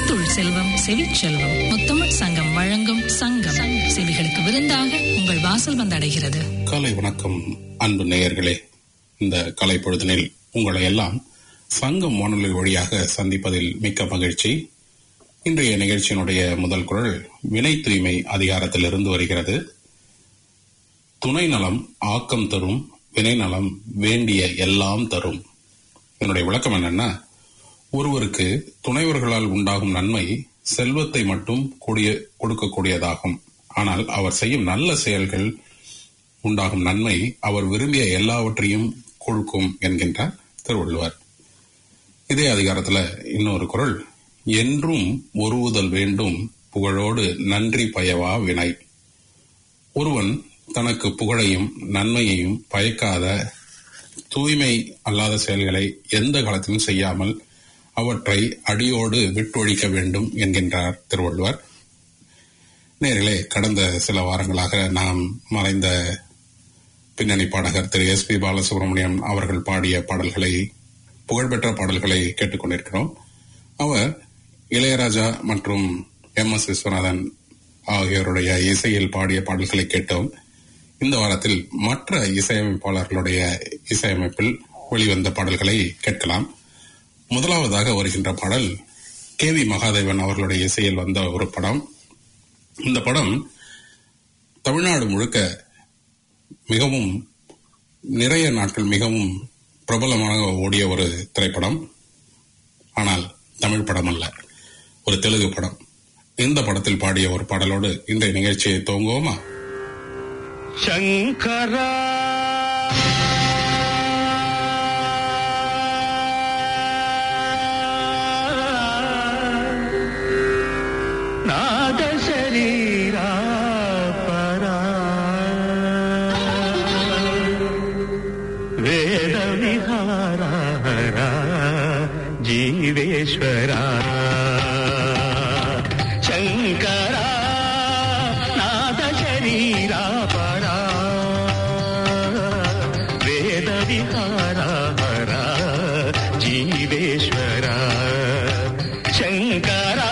முத்துள் செல்வம் செவிச்செல்வம் முத்தமிழ் சங்கம் வழங்கும் சங்கம் செவிகளுக்கு விருந்தாக உங்கள் வாசல் வந்தடைகிறது காலை வணக்கம் அன்பு நேயர்களே இந்த கலை பொழுதினில் உங்களை எல்லாம் சங்கம் வானொலி வழியாக சந்திப்பதில் மிக்க மகிழ்ச்சி இன்றைய நிகழ்ச்சியினுடைய முதல் குரல் வினை தூய்மை அதிகாரத்திலிருந்து வருகிறது துணை நலம் ஆக்கம் தரும் வினை நலம் வேண்டிய எல்லாம் தரும் என்னுடைய விளக்கம் என்னன்னா ஒருவருக்கு துணைவர்களால் உண்டாகும் நன்மை செல்வத்தை மட்டும் கூடிய கொடுக்கக்கூடியதாகும் ஆனால் அவர் செய்யும் நல்ல செயல்கள் உண்டாகும் நன்மை அவர் விரும்பிய எல்லாவற்றையும் கொடுக்கும் என்கின்றார் திருவள்ளுவர் இதே அதிகாரத்துல இன்னொரு குரல் என்றும் ஒருவுதல் வேண்டும் புகழோடு நன்றி பயவா வினை ஒருவன் தனக்கு புகழையும் நன்மையையும் பயக்காத தூய்மை அல்லாத செயல்களை எந்த காலத்திலும் செய்யாமல் அவற்றை அடியோடு விட்டொழிக்க வேண்டும் என்கின்றார் திருவள்ளுவர் நேரிலே கடந்த சில வாரங்களாக நாம் மறைந்த பின்னணி பாடகர் திரு எஸ் பி பாலசுப்ரமணியம் அவர்கள் பாடிய பாடல்களை புகழ்பெற்ற பாடல்களை கேட்டுக்கொண்டிருக்கிறோம் அவர் இளையராஜா மற்றும் எம் எஸ் விஸ்வநாதன் ஆகியோருடைய இசையில் பாடிய பாடல்களை கேட்டோம் இந்த வாரத்தில் மற்ற இசையமைப்பாளர்களுடைய இசையமைப்பில் வெளிவந்த பாடல்களை கேட்கலாம் முதலாவதாக வருகின்ற பாடல் கே வி மகாதேவன் அவர்களுடைய இசையில் வந்த ஒரு படம் இந்த படம் தமிழ்நாடு முழுக்க மிகவும் நிறைய நாட்கள் மிகவும் பிரபலமாக ஓடிய ஒரு திரைப்படம் ஆனால் தமிழ் படம் அல்ல ஒரு தெலுங்கு படம் இந்த படத்தில் பாடிய ஒரு பாடலோடு இன்றைய நிகழ்ச்சியை துவங்குவோமா శంకరా నాద శరీరా పరా వేద విహారా జీవేశ్వరా శంకరా నాద శరీరా పరా వేద విహారా జీవేశ్వరా శంకరా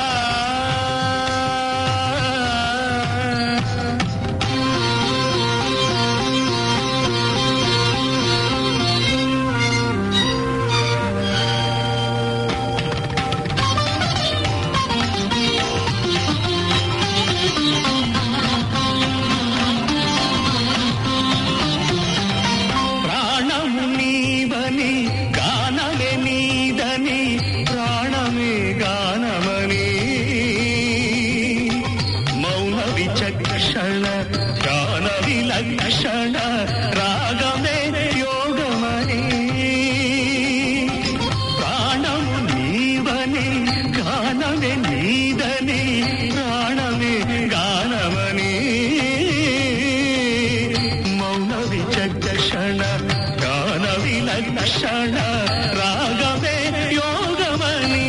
ప్రాణము నీవని గానమే నీదని ప్రాణమే గానమని మౌన విచక్షణ ధ్యాన విలక్షణ రాగమే యోగమని ప్రాణము నీవని గానమే నీదని ప్రాణమే గానమని మౌన విచక్షణ జ్ఞాన విలక్షణ రాగమే యోగమని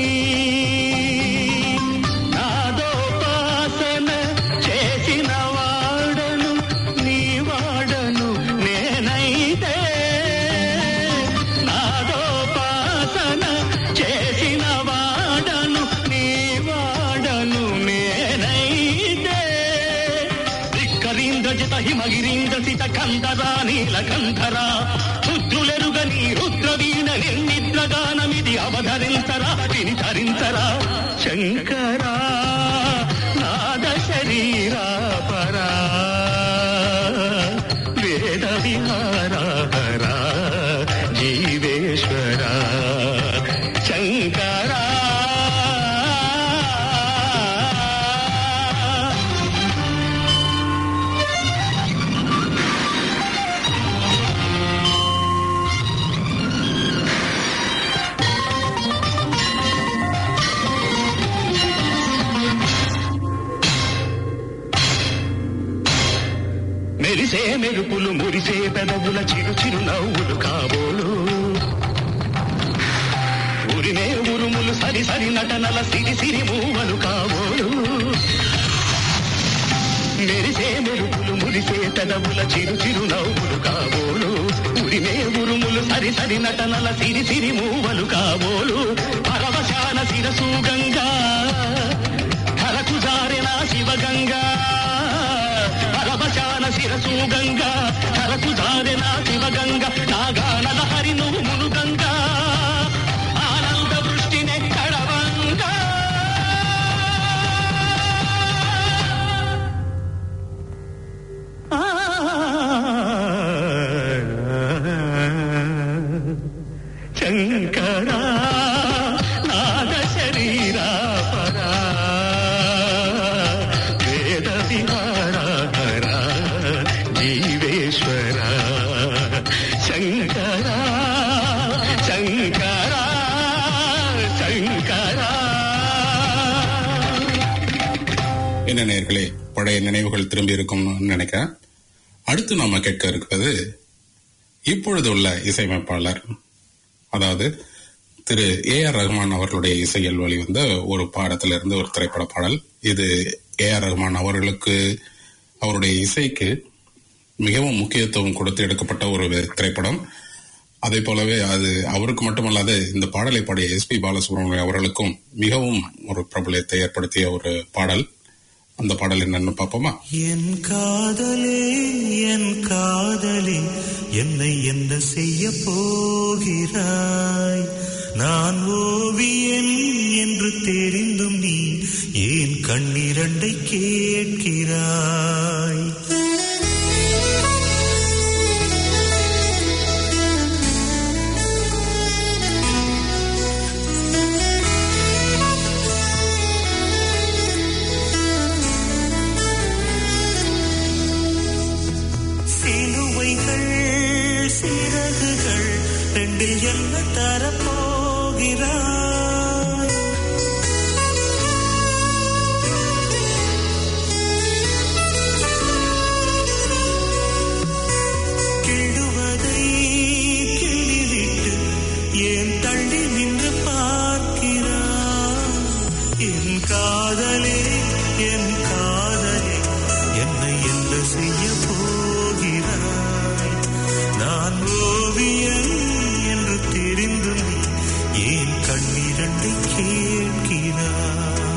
నాదోపాసన చేసిన వాడను నీ వాడను నేనైతే నాదోపాసన చేసిన వాడను నీ వాడను నేనైతే ధిక్కరింద్రజిత హిమగిరీంద్ర సిత కంధరా నీలకంధరా రుద్రులెరుగని రుద్రవీణ నిర్నిద్రగానమిది అవధరించరా విని ధరించరా శంకరా నాద శరీరా పరా వేద విహారా హరా జీవేశ్వరా శంకరా మెరిసే మెరుపులు మురిసే పెదవుల చిరు చిరు నవ్వులు కాబోలు ఉరిమే ఉరుములు సరి సరి నటనల సిరి సిరి మూవలు కాబోలు మెరిసే మెరుపులు మురిసే పెదవుల చిరు చిరు నవ్వులు కాబోలు ఉరిమే ఉరుములు ఉరుములు సరి సరి నటనల సిరి సిరి మూవలు కాబోలు పరవశాన శిరసు గంగా ధరకు జారిన శివగంగా పరవశాన శిరసు గంగా ధరకు జారిన శివగంగా నాగానల హరి నువ్వు మును గంగా ఆనంద వృష్టినే కడవంగా శంకరా నాద శరీరా పరా వేద విహార జీవేశ్వర శంకరా శంకరా శంకరా என்ன நேர்களே பழைய நினைவுகள் திரும்பி இருக்கும்னு நினைக்கிறேன் அடுத்து நாம கேட்க இருக்கிறது இப்பொழுது உள்ள இசையமைப்பாளர் அதாவது திரு ஏ ஆர் ரஹ்மான் அவர்களுடைய இசையில் வெளிவந்த ஒரு பாடத்திலிருந்து ஒரு திரைப்பட பாடல் இது ஏ ஆர் ரஹ்மான் அவர்களுக்கு அவருடைய இசைக்கு மிகவும் முக்கியத்துவம் கொடுத்து எடுக்கப்பட்ட ஒரு திரைப்படம் அதே போலவே அது அவருக்கு மட்டுமல்லாது இந்த பாடலை பாடிய எஸ் பி பாலசுப்ரமணியம் அவர்களுக்கும் மிகவும் ஒரு பிரபலத்தை ஏற்படுத்திய ஒரு பாடல் அந்த பாடல் என்னன்னு பார்ப்போமா என் காதலே என் காதலே என்னை என்ன செய்ய போகிறாய் நான் ஓவியன் என்று தெரிந்தும் நீ ஏன் கண்ணிரண்டை கேட்கிறாய் சிலுவைகள் சிறகுகள் ரெண்டில் என்ன தரப்போகிறாய் கிள்ளுவதை கிள்ளிவிட்டு ஏன் தள்ளி நின்று பார்க்கிறாய் என் காதலே என் காதலே என்னை என்ன செய்ய போகிறாய் நான் ஓவியன் என்று தெரிந்து நீ ஏன் கண்ணிரண்டை கேட்கிறாய்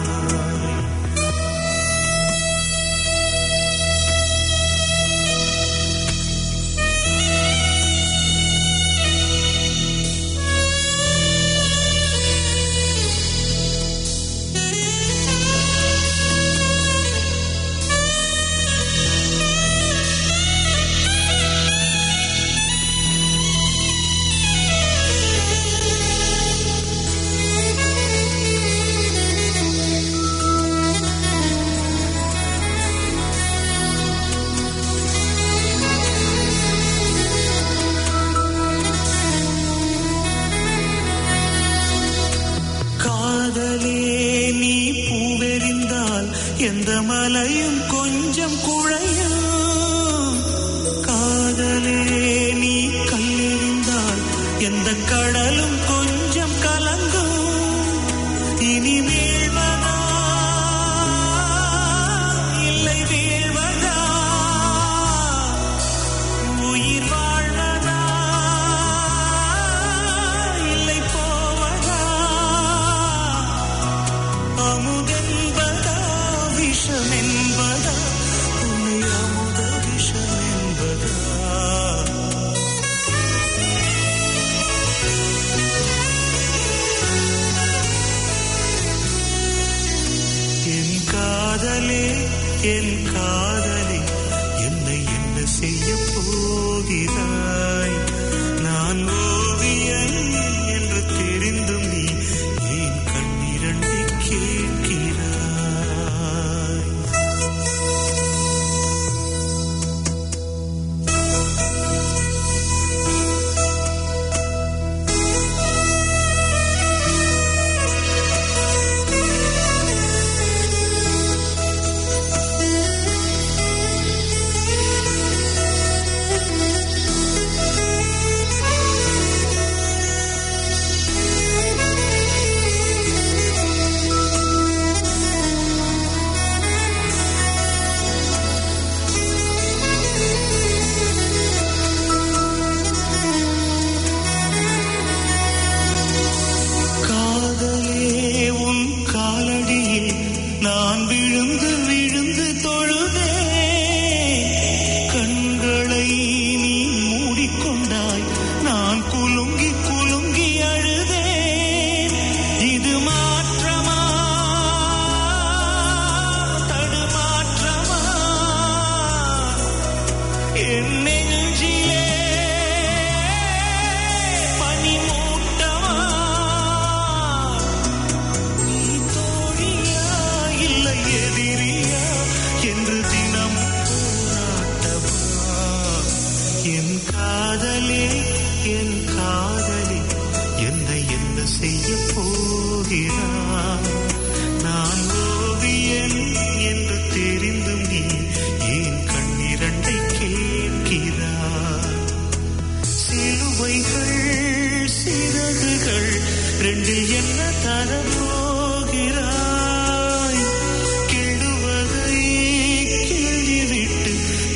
காதலே நீ பூவெறிந்தால் எந்த மலையும் கொஞ்சம் குழையும் காதலே நீ கல்லெறிந்தால் எந்த கடலும் கொஞ்சம் கலங்கும் இனி வீழ்வதா இல்லை வீழ்வதா உயிர் வாழ்வதா இல்லை போவதா அமுதென்பதா விஷமென்பதா உன்னை கொண்டாய் நான் குலுங்கி குலுங்கி அழுதேன் இது மாற்றமா தடுமாற்றமா என் நெஞ்சிலே பனிமூட்டமா நீ தோழியா இல்லை எதிரியா என்று தினம் போராட்டமா என் காதலே என் காதலே என்னை என்ன செய்ய போகிறாய் நான் ஓவியன் என்று தெரிந்தும் நீ ஏன் கண்ணிரண்டை கேட்கிறாய் சிலுவைகள் சிறகுகள் ரெண்டில் என்ன தரப்போகிறாய் கிள்ளுவதை கிள்ளிவிட்டு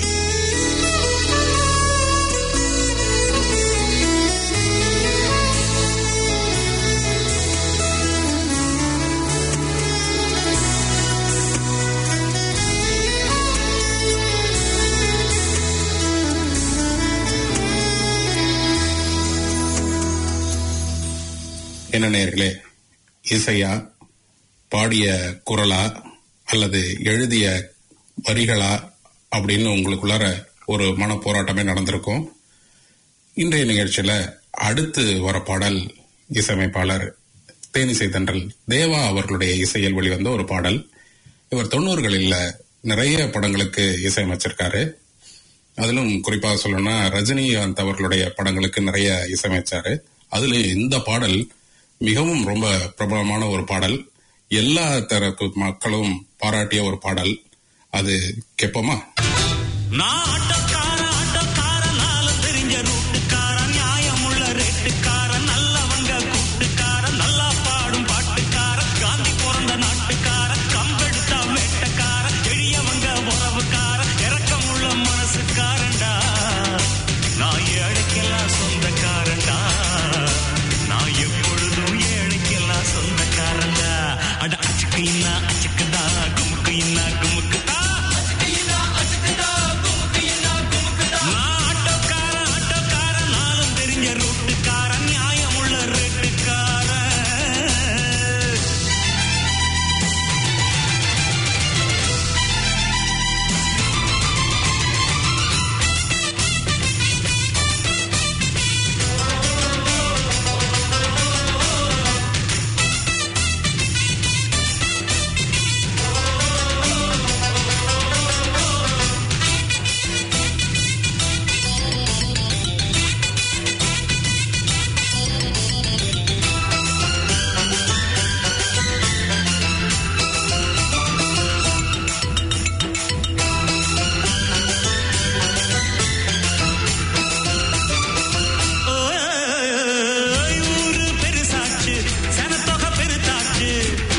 என்ன நேயர்களே இசையா பாடிய குரலா அல்லது எழுதிய வரிகளா அப்படின்னு உங்களுக்குள்ளார ஒரு மன போராட்டமே நடந்திருக்கும் இன்றைய நிகழ்ச்சியில அடுத்து வர பாடல் இசையமைப்பாளர் தேனிசை தென்றல் தேவா அவர்களுடைய இசையில் வெளிவந்த ஒரு பாடல் இவர் தொண்ணூறுகளில் நிறைய படங்களுக்கு இசையமைச்சிருக்காரு அதிலும் குறிப்பாக சொல்லணும்னா ரஜினிகாந்த் அவர்களுடைய படங்களுக்கு நிறைய இசையமைச்சாரு அதுல இந்த பாடல் மிகவும் ரொம்ப பிரபலமான ஒரு பாடல் எல்லா தரப்பு மக்களும் பாராட்டிய ஒரு பாடல் அது கேட்போமா நான் ஆட்டோக்காரன், ஆட்டோக்காரன், நாளும் தெரிஞ்ச ரூட்டுக்காரன், நியாயமுள்ள ரேட்டுக்காரன், நல்லவங்க கூட்டுக்காரன், நல்லா பாடும் பாட்டுக்காரன், காந்தி பிறந்த நாட்டுக்காரன், கம்பெடுத்தா வேட்டக்காரன், எளியவங்க உறவுக்காரன், இரக்கமுள்ள மனசுக்காரன்டா. நான் ஏழைக்கெல்லாம் சொந்தக்காரன்டா. நான் எப்பொழுதும் ஏழைக்கெல்லாம் சொந்தக்காரன்டா. அட அச்சுக்கு இன்னா அச்சுக்குதா, குமுக்கு இன்னா குமுக்குதா. நான் ஆட்டோக்காரன், ஆட்டோக்காரன், நாளும் தெரிஞ்ச ரூட்டுக்காரன், நியாயமுள்ள ரேட்டுக்காரன். ஓய், ஊரு பெருசாச்சு சனத்தொகை பெருத்தாச்சு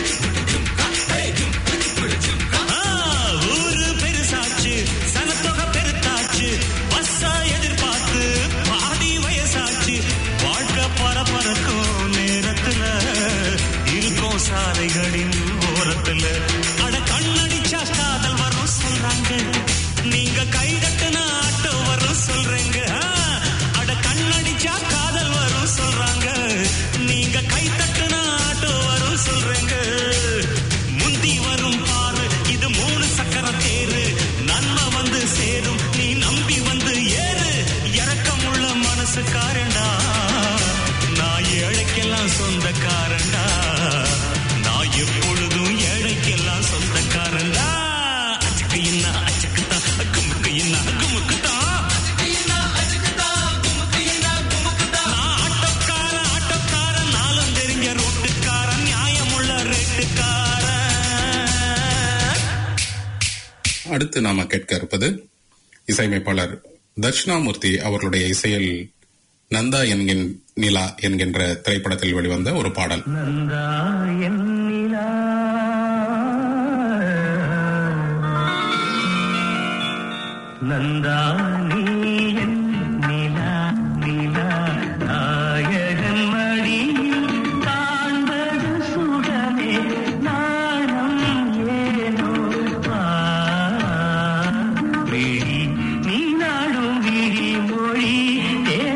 ஆ, ஊரு பெருசாச்சு சனத்தொகை பெருத்தாச்சு பஸ்ஸா எதிர்பார்த்து பாதி வயசாச்சு வாழ்க்கை பரபரக்கும் நேரத்துல இருக்கும் சாலைகளின் ஓரத்துல அட கண்ணடிச்சா காதல் வரும் சொல்றாங்க நீங்க கை கட்டுன ஆட்டோ வரும் சொல்றீங்க ஆ, அட கண்ணடிச்சா காதல் வரும் சொல்றாங்க நீங்க கை தட்டுன ஆட்டோ வரும் சொல்றீங்க முந்தி வரும் பாரு இது மூணு சக்கர தேரு நன்மை வந்து சேரும் நீ நம்பி வந்து ஏறு இறக்கமுள்ள மனசுக்காரண்டா நான் ஏழைக்கெல்லாம் சொந்தக்காரண்டா நான் எப்பொழுதும் ஏழைக்கெல்லாம் சொந்தக்காரண்டா அச்சுக்கு என்ன அச்சுக்குதா குமுக்கு என்ன குமுக்குதா நான் ஆட்டோக்காரன், ஆட்டோக்காரன், நாளும் தெரிஞ்ச ரூட்டுக்காரன், நியாயமுள்ள ரேட்டுக்காரன். அடுத்து நாம கேட்க இருப்பது இசையமைப்பாளர் தட்சிணாமூர்த்தி அவர்களுடைய இசையில் நந்தா என்கின் நிலா என்கின்ற திரைப்படத்தில் வெளிவந்த ஒரு பாடல் நந்தா என் நிலா நந்தா நீ என் நிலா நிலா நாயகன் மடியில் காண்பது சுகமே நாணம் ஏனோ வா விழி நீ நாடும் விழி மொழி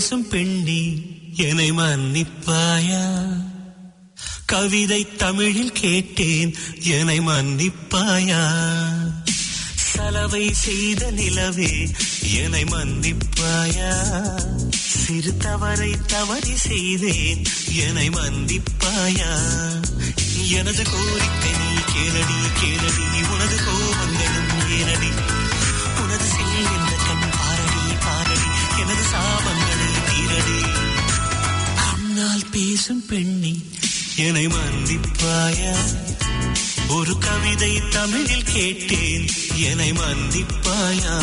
பேசும் பெண்ணி என்னை மன்னிப்பாயா கவிதை தமிழில் கேட்டேன் என்னை மன்னிப்பாயா சலவை செய்த நிலவே என்னை மன்னிப்பாயா சிறு தவறை தவறி செய்தேன் என்னை மன்னிப்பாயா எனது கோரிக்கை நீ கேளடி கேளடி உனது கோபங்களும் ஏனடி உனது சில் என்ற கண் பாரடி பாரடி எனது சாபங்களை தீரடி கண்ணால் பேசும் பெண்ணி என்னை மன்னிப்பாயா ஒரு கவிதை தமிழில் கேட்டேன் என்னை மன்னிப்பாயா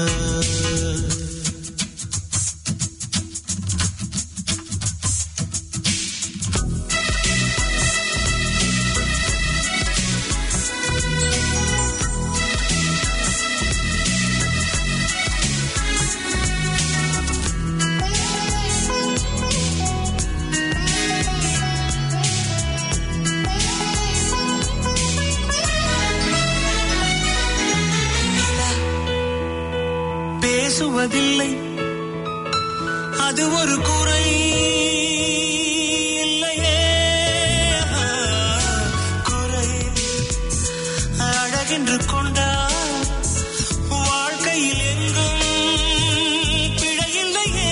பேசுவதில்லை அது ஒரு குறை இல்லையே குறை அழகென்று கொண்டால் வாழ்க்கையில் எங்கும் பிழையில்லையே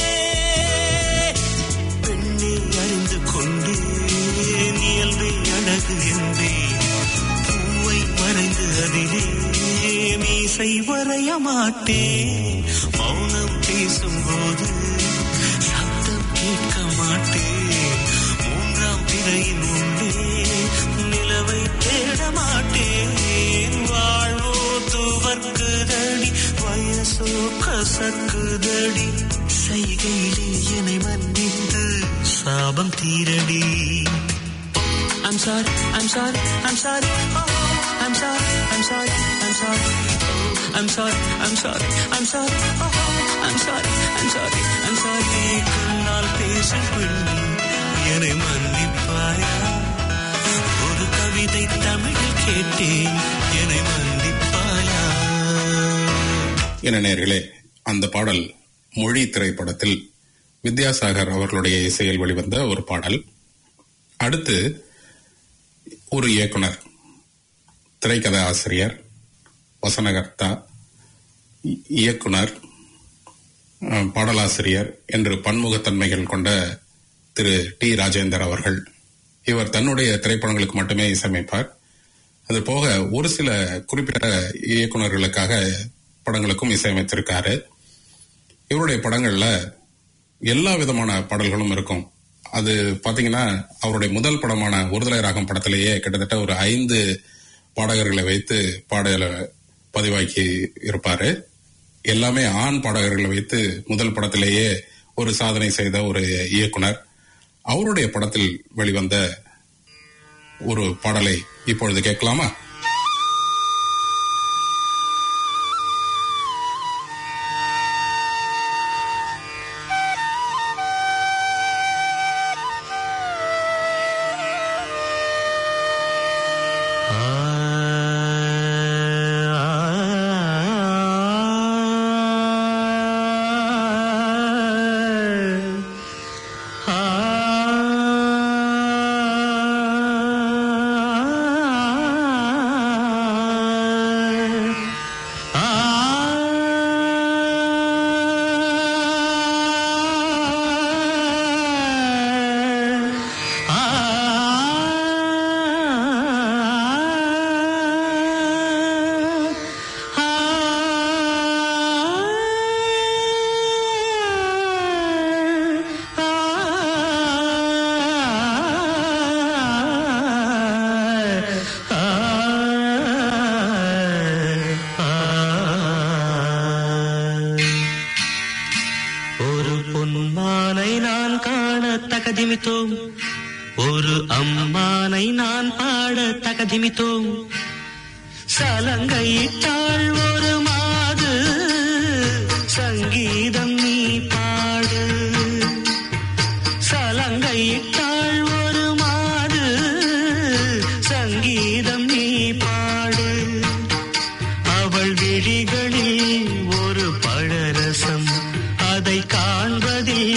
பெண்ணை அறிந்து கொண்டேன் இயல்பை அழகு என்பேன் பூவை மறைந்து அதிலே மீசை வரைய மாட்டேன் மௌனம் பேசும்போது சத்தம் கேட்க மாட்டேன் மூன்றாம் பிறையின் உள்ளே நிலவை தேட மாட்டேன் வாழ்வோ துவர்க்குதடி வயசோ கசக்குதடி செய்கையிலே என்னை மன்னித்து சாபம் தீரடி I'm sorry, I'm sorry, I'm sorry, oh, I'm sorry, I'm sorry, I'm sorry, oh, I'm sorry, I'm sorry, I'm sorry, oh, I'm sorry, I'm sorry, I'm sorry. கண்ணால் பேசும் பெண்ணே, என்னை மன்னிப்பாயா ஒரு கவிதை தமிழில் கேட்டேன் என்னை மன்னிப்பாயா என நேர்களே அந்த பாடல் மொழி திரைப்படத்தில் வித்யாசாகர் அவர்களுடைய இசையில் வெளிவந்த ஒரு பாடல் அடுத்து ஒரு இயக்குனர் திரைக்கதை ஆசிரியர் வசனகர்த்தா இ- இயக்குனர் அஹ், பாடலாசிரியர் என்று பன்முகத்தன்மைகள் கொண்ட திரு டி ராஜேந்தர் அவர்கள் இவர் தன்னுடைய திரைப்படங்களுக்கு மட்டுமே இசையமைப்பார் அது போக ஒரு சில குறிப்பிட்ட இயக்குனர்களுக்காக படங்களுக்கும் இசையமைத்திருக்காரு இவருடைய படங்கள்ல எல்லா விதமான பாடல்களும் இருக்கும் அது பாத்தீங்கன்னா அவருடைய முதல் படமான ஒருதலை ராகம் படத்திலேயே கிட்டத்தட்ட ஒரு ஐந்து பாடகர்களை வைத்து பாடல பதிவாக்கி இருப்பாரு எல்லாமே ஆண் பாடகர்களை வைத்து முதல் படத்திலேயே ஒரு சாதனை செய்த ஒரு இயக்குனர் அவருடைய படத்தில் வெளிவந்த ஒரு பாடலை இப்பொழுது கேட்கலாமா ஒரு பொன்மானை நான் காண தகதிமித்தோம் ஒரு அம்மானை நான் பாட தகதிமித்தோம் சலங்கையிட்டாள் ஒரு மாது சங்கீதம் நீ பாடு சலங்கையிட்டாள் ஒரு மாது சங்கீதம் நீ பாடு அவள் விழிகளில் ஒரு பழரசம் அதை காண்பதில்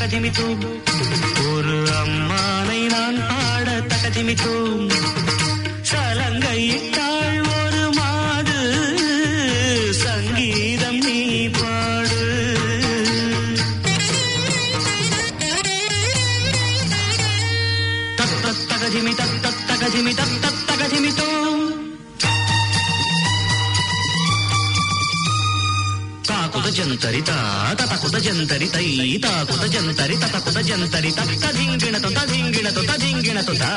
தகதிமித்தோம் ஒரு அம்மானை நான் பாட தகதிமித்தோம் சலங்கையிட்டாள் ஒரு மாது சங்கீதம் நீ பாடு தத்தத்தகதிமி தத்தத்தகதிமி தத்தத்தகதிமித்தோம் తాకుత జంతరి తతకుత జంతరి తై తాకుత జంతరి తతకుత జంతరి తధింగిణతో తధింగిణతో తధింగిణతో త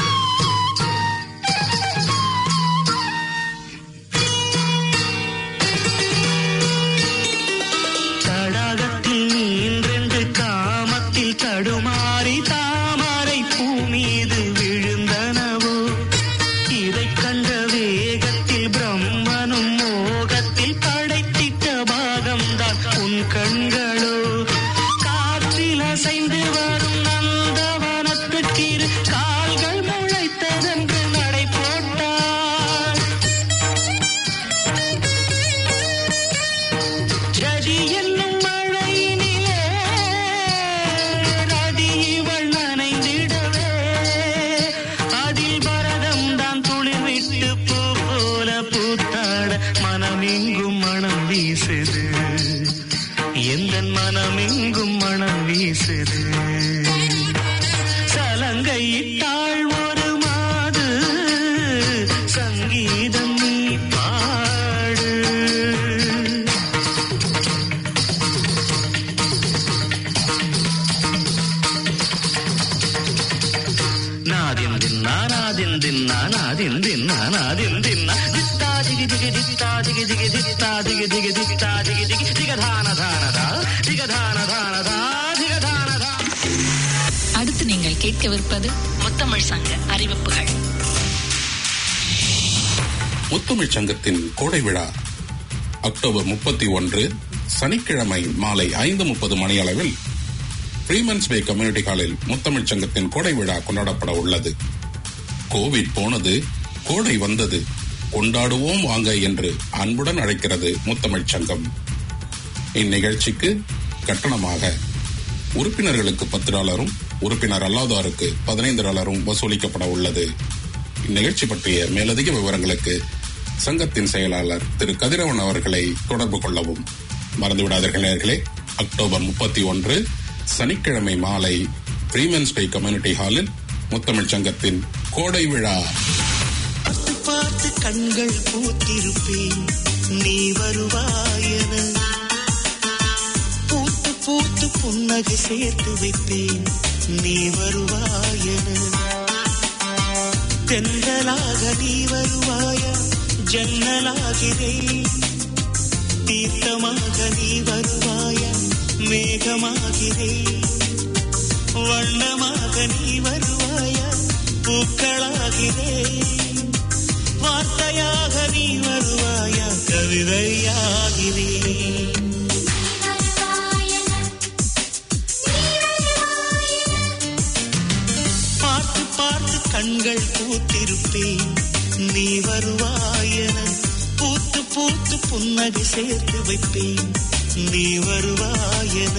தடாகத்தில் நீன்றென்று காமத்தில் தடுமாறி தாமரை பூ மீது விழுந்தனவோ இதைக் கண்ட வேகத்தில் பிரம்மனும் மோகத்தில் படைத்திட்ட பாகம்தான் உன் கண்களோ காற்றில் அசைந்து வரும் நந்தவனத்துக்கிரு கால்கள் முளைத்ததென்று நடை போட்டாள் ஜதி என்னும் மழையினிலே ரதி இவள் நனைந்திடவே அதில் பரதம் தான் துளிர்விட்டு பூ போல பூத்தாட மனமெங்கும் மனம் வீசுது எந்த மனமெங்கும் மனம் வீசுது சலங்கையிட்டாள் ஒரு மாது சங்கீதம் நீ பாடு నాదిం దిన్నా నాదిం దిన్నా నాదిం దిన్నా నాదిం దిన్నా దిత్తా దిగి దిగి దిత్తా దిగి దిగి దిత్తా దిగి దిగి దిత్తా దిగి దిగి దిగధాన ధాన ధా దిగధాన ధాన ధా దిగధాన ధా அடுத்து நீங்கள் கேட்கவிருப்பது முத்தமிழ் சங்க அறிவிப்புகள் முத்தமிழ்ச் சங்கத்தின் கோடை விழா அக்டோபர் முப்பத்தி ஒன்று சனிக்கிழமை மாலை ஐந்து முப்பது மணியளவில் ஃப்ரீமன்ஸ் பே கம்யூனிட்டி ஹாலில் முத்தமிழ்ச் சங்கத்தின் கோடை விழா கொண்டாடப்பட உள்ளது கோவிட் போனது கோடை வந்தது கொண்டாடுவோம் வாங்க என்று அன்புடன் அழைக்கிறது முத்தமிழ்ச் சங்கம் இந்நிகழ்ச்சிக்கு கட்டணமாக உறுப்பினர்களுக்கு பத்து டாலரும் உறுப்பினர் அல்லாதாருக்கு பதினைந்து டாலரும் வசூலிக்கப்பட உள்ளது இந்நிகழ்ச்சி பற்றிய மேலதிக விவரங்களுக்கு சங்கத்தின் செயலாளர் திரு கதிரவன் அவர்களை தொடர்பு கொள்ளவும் மறந்துவிடாதீர்கள் நேயர்களே அக்டோபர் முப்பத்தி ஒன்று சனிக்கிழமை மாலை பிரீமன்ஸ் பை கம்யூனிட்டி ஹாலில் முத்தமிழ் சங்கத்தின் கோடை விழா பார்த்து பார்த்து கண்கள் பூத்திருப்பேன் நீ வருவாயன பூத்து பூத்து புன்னகை சேர்த்து வைப்பேன் நீ வருவாயன தென்றலாக நீ வருவாயா ஜன்னலாகிறேன் தீர்த்தமாக நீ வருவாயா மேகமாகிறேன் வண்ணமாக நீ வருவாயா பூக்களாகிறேன் வார்த்தையாக நீ வருவாயா கவிதையாகிறேன் பார்த்து பார்த்து கண்கள் பூத்திருப்பேன் நீ வருவாயன பூத்து பூத்து புன்னகை சேர்த்து வைப்பேன் நீ வருவாயன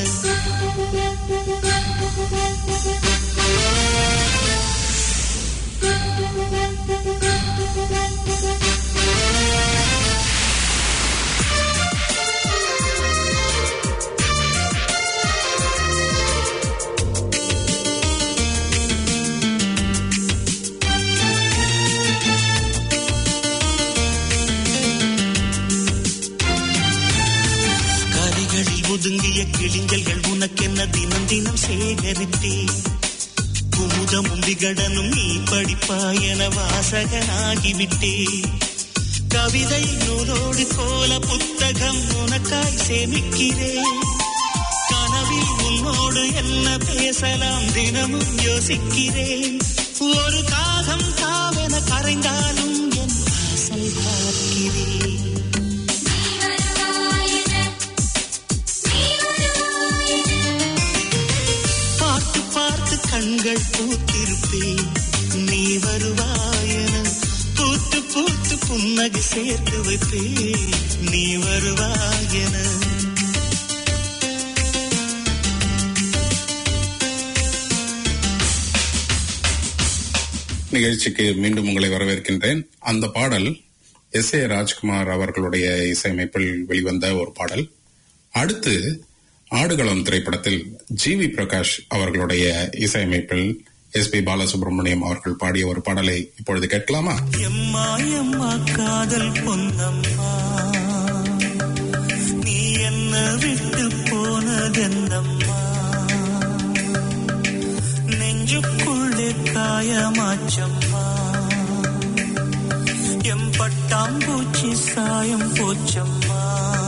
கரிகளில் ஒதுங்கிய கிளிஞ்சல்கள் உனக்கென்ன தினம் தினம் சேகரித்தேன் குமுதமும் விகடனும் நீ படிப்பாயன வாசகனாகிவிட்டேன் கவிதை நூலோடு கோல புத்தகம் உனக்காய் சேமிக்கிறேன் கனவில் உன்னோடு என்ன பேசலாம் தினமும் யோசிக்கிறேன் ஒரு காகம் தாவென கரைந்தாலும் என் வாசல் பார்க்கிறேன் பார்த்து பார்த்து கண்கள் பூத்திருப்பேன் நீ வருவாயன பூத்து பூத்து புன்னகை சேர்த்து வைப்பேன் நீ வருவாயன நிகழ்ச்சிக்கு மீண்டும் உங்களை வரவேற்கின்றேன் அந்த பாடல் எஸ் ஏ ராஜ்குமார் அவர்களுடைய இசையமைப்பில் வெளிவந்த ஒரு பாடல் அடுத்து ஆடுகளம் திரைப்படத்தில் ஜி வி பிரகாஷ் அவர்களுடைய இசையமைப்பில் எஸ் பி பாலசுப்ரமணியம் அவர்கள் பாடிய ஒரு பாடலை இப்பொழுது கேட்கலாமா எம்மா எம்மா காதல் பொன்னம்மா நீ என்ன விட்டு போனதென்னம்மா நெஞ்சுக்குள்ளே காயமாச்சம்மா எம் பட்டாம்பூச்சி சாயம் போச்சம்மா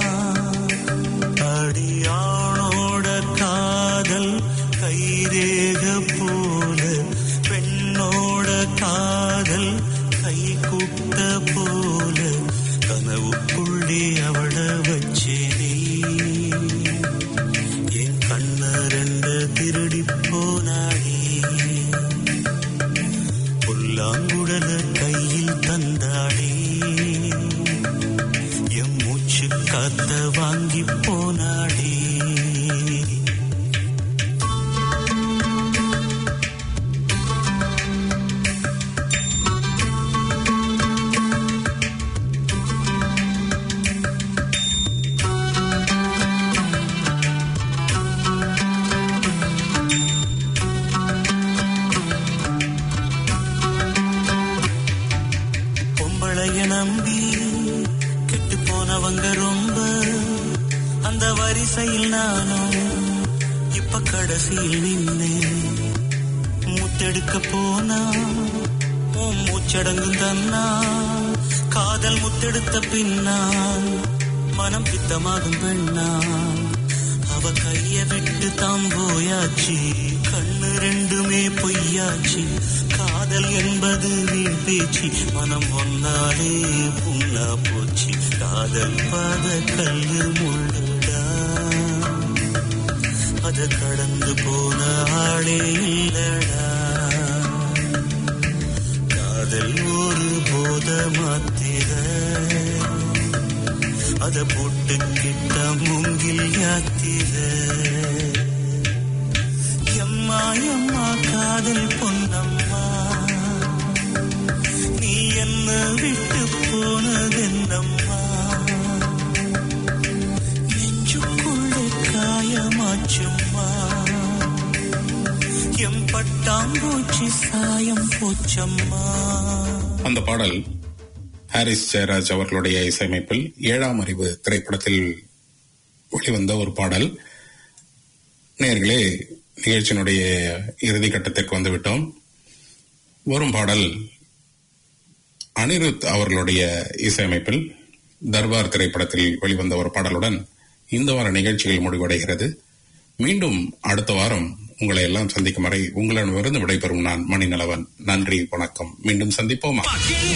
அடியானோட காதல் கைரேக போல பெண்ணோட காதல் கை கூட்ட போல கனவுக்குள்ளே அவள வச்சேனே என் கண்ண ரெண்டு திருடி போனாடே புல்லாங்குழல கையில் தந்தாடே எம் மூச்சு காத்த வாங்கி போனாடே பொம்பளைய நம்பி கெட்டு போனவங்க ரொம்ப அந்த வரிசையில் நானும் இப்ப கடைசியில் நின்னேன் முத்தெடுக்க போனா உன் மூச்சடங்கும் தன்னா காதல் முத்தெடுத்த பின்னால் மனம் பித்தமாகும் பெண்ணா அவ கைய விட்டு தாம் போயாச்சு கண்ணு ரெண்டுமே பொய்யாச்சு காதல் என்பது வீண் பேச்சு மனம் ஒன்னாலே புண்ணா போச்சு காதல் பாத கல்லு முள்ளுடா அத கடந்து போன ஆளே இல்லடா காதல் ஒரு போத மாத்திர அத போட்டுக்கிட்ட மூங்கில் யாத்திர எம்மா எம்மா காதல் பொன்னம்மா நீ என்ன விட்டு போனதென்னம்மா நெஞ்சுக்குள்ளே காயமாச்சும்மா எம் பட்டாம்பூச்சி சாயம் போச்சம்மா அந்த பாடல் ஹாரிஸ் ஜெயராஜ் அவர்களுடைய இசையமைப்பில் ஏழாம் அறிவு திரைப்படத்தில் வெளிவந்த ஒரு பாடல் நேர்களே நிகழ்ச்சியினுடைய இறுதி கட்டத்திற்கு வந்துவிட்டோம் வரும் பாடல் அனிருத் அவர்களுடைய இசையமைப்பில் தர்பார் திரைப்படத்தில் வெளிவந்த ஒரு பாடலுடன் இந்த வார நிகழ்ச்சிகள் முடிவடைகிறது மீண்டும் அடுத்த வாரம் உங்களை எல்லாம் சந்திக்கும் வரை உங்களிடமிருந்து விடைபெறும் நான் மணிநலவன் நன்றி வணக்கம் மீண்டும் சந்திப்போமா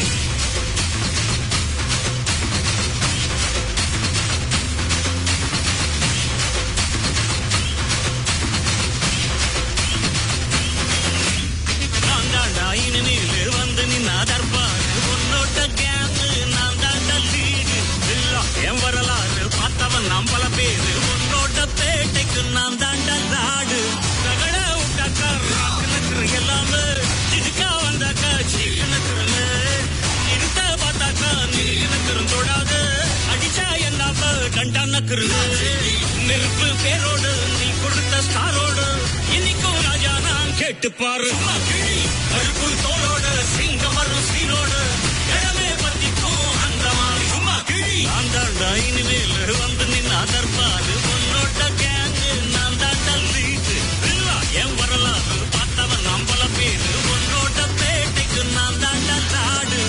நான் தாண்டா இனிமேல் வந்து நின்னா தர்பார் உன்னோட்ட கேங்கு நான் தாண்டா லீடு இல்ல என் வரலாறு பார்த்தவன் நாம் பல பேரு உன்னோட்ட பேட்டைக்கு நான் தாண்டா நாடு ரகட விட்டாக்கா ராக்குனு எல்லாமே திடுக்கா வந்தாக்கா சீக்கனு நிறுத்த பார்த்தாக்கா நிறுத்தினு தொடாது அடிச்சா என்ன கண்டான்னு நெருப்பு பேரோடு நீ கொடுத்த ஸ்டாரோடு இன்னைக்கும் ராஜா நான் கேட்டு பாரு கருப்பு தோளோட சிங்கம் வரும் சீரோடு இடமே பத்திக்கும் அந்த மாதிரி சும்மா கிழி நான் தாண்டா இனிமேல் வந்து நின்னா தற்பாரு உன்னோட்ட கேங்கு நான் தாண்டா லீடு இல்ல என் வரலாறு பார்த்தவன் நாம் பல பேரு உன்னோட்ட பேட்டைக்கு நான் தாண்டா நாடு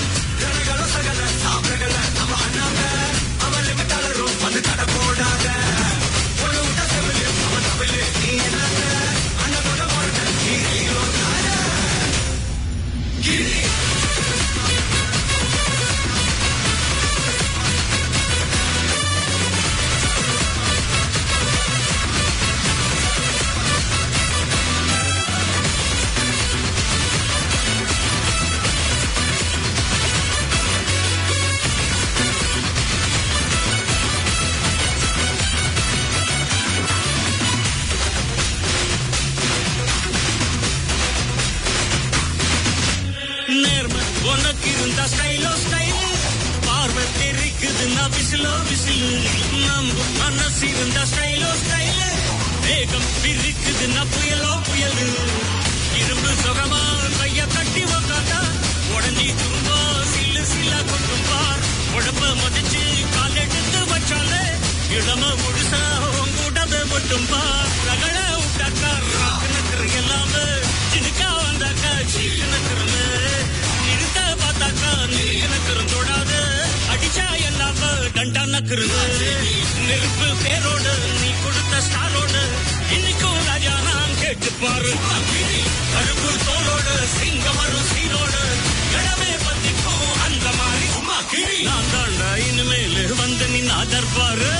இருக்குதுன்னா விசிலோ விசிலு நம்பு மனசு இருந்தா ஸ்டைலோ ஸ்டைலு வேகம் இருக்குதுன்னா புயலோ புயலு இரும்பு சுகமா கைய கட்டி உக்காந்தா உடஞ்சி தும்பா சில்லு சில்லா கொட்டும் பார் உடம்ப மதிச்சு கால் எடுத்து வச்சாலே இளம முழுசா உங்கூடத மட்டும் பார் ரகள விட்டாக்கா ராக்கு நக்கர் எல்லாமே சினுக்கா வந்தாக்கா சீக்கு நக்கருன்னு நிறுத்த பார்த்தாக்கா நீங்க நக்கரும் தொடாது அடிச்சா எல்லாம டண்டா நக்கருது நெருப்பு பேரோடு நீ கொடுத்த ஸ்டாரோடு இன்னைக்கும் ராஜா நான் கேட்டு பாரு கருப்பு தோளோடு சிங்கம் வரும் சீரோடு இடமே பத்திக்கும் அந்த மாதிரி உமா கிரி நான் தாண்டா இனிமேல் வந்து நின்னா தர்பாரு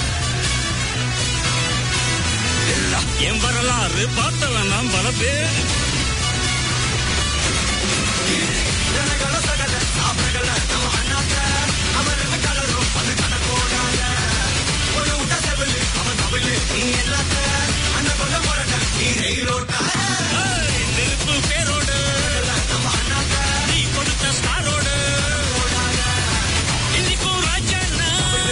என் வரலாறு பார்த்தவன் நான் பல பேர் ஏய், நெருப்பு பேரோடு நீ கொடுத்த ஸ்டாரோடு இன்னைக்கும் ராஜாண்ணா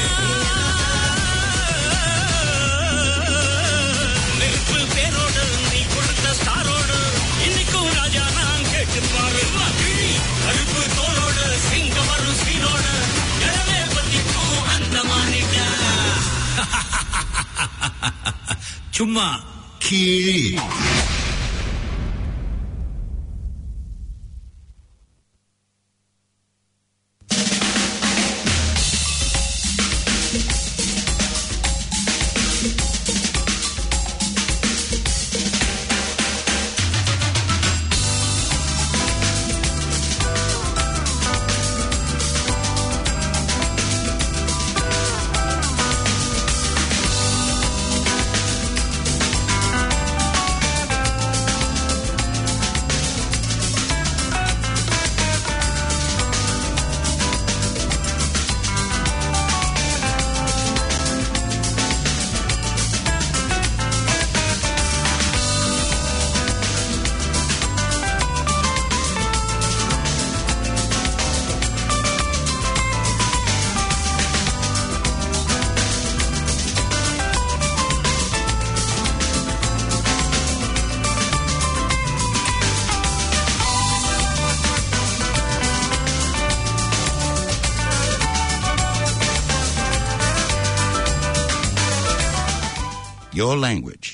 நெருப்பு பேரோடு நீ கொடுத்த ஸ்டாரோடு இன்னைக்கும் ராஜா நான் கேட்டு பாரு கருப்பு தோளோடு சிங்கம் வரும் சீனோடு இடமே பத்திக்கும் அந்த மானிட்டா சும்மா கீழே your language.